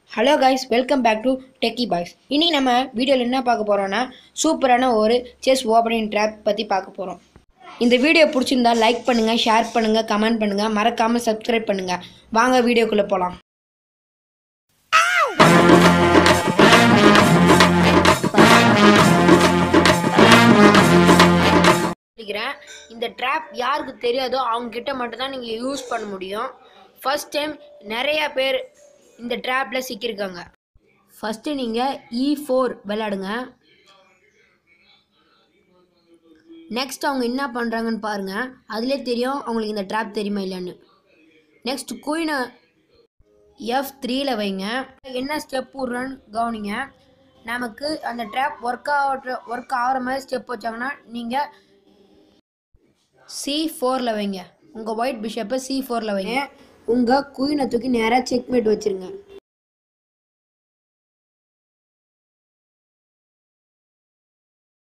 hello guys welcome back to techie boys இனி நம்ம வீடியோவில் என்ன பார்க்க போகிறோன்னா சூப்பரான ஒரு செஸ் ஓப்பனிங் ட்ராப் பற்றி பார்க்க போகிறோம் இந்த வீடியோ பிடிச்சிருந்தா லைக் பண்ணுங்கள் ஷேர் பண்ணுங்கள் கமெண்ட் பண்ணுங்கள் மறக்காமல் சப்ஸ்கிரைப் பண்ணுங்கள் வாங்க வீடியோக்குள்ளே போகலாம் சொல்லிக்கிறேன் இந்த ட்ராப் யாருக்கு தெரியாதோ அவங்க கிட்ட மட்டும்தான் நீங்கள் யூஸ் பண்ண முடியும் ஃபர்ஸ்ட் டைம் நிறைய பேர் இந்த ட்ராப்பில் சிக்கியிருக்காங்க ஃபஸ்ட்டு நீங்கள் இ ஃபோர் விளையாடுங்க நெக்ஸ்ட் அவங்க என்ன பண்ணுறாங்கன்னு பாருங்கள் அதிலே தெரியும் அவங்களுக்கு இந்த ட்ராப் தெரியுமா இல்லைன்னு நெக்ஸ்ட் குயினை எஃப் த்ரீல வைங்க என்ன ஸ்டெப் விட்றோன்னு கவனிங்க நமக்கு அந்த ட்ராப் ஒர்க் ஆகிற ஒர்க் ஆகிற மாதிரி ஸ்டெப் வச்சாங்கன்னா நீங்கள் சி ஃபோரில் வைங்க உங்கள் ஒயிட் பிஷப்பை சி ஃபோரில் வைங்க உங்கள் குயினை தூக்கி நேராக செக்மேட் வச்சுருங்க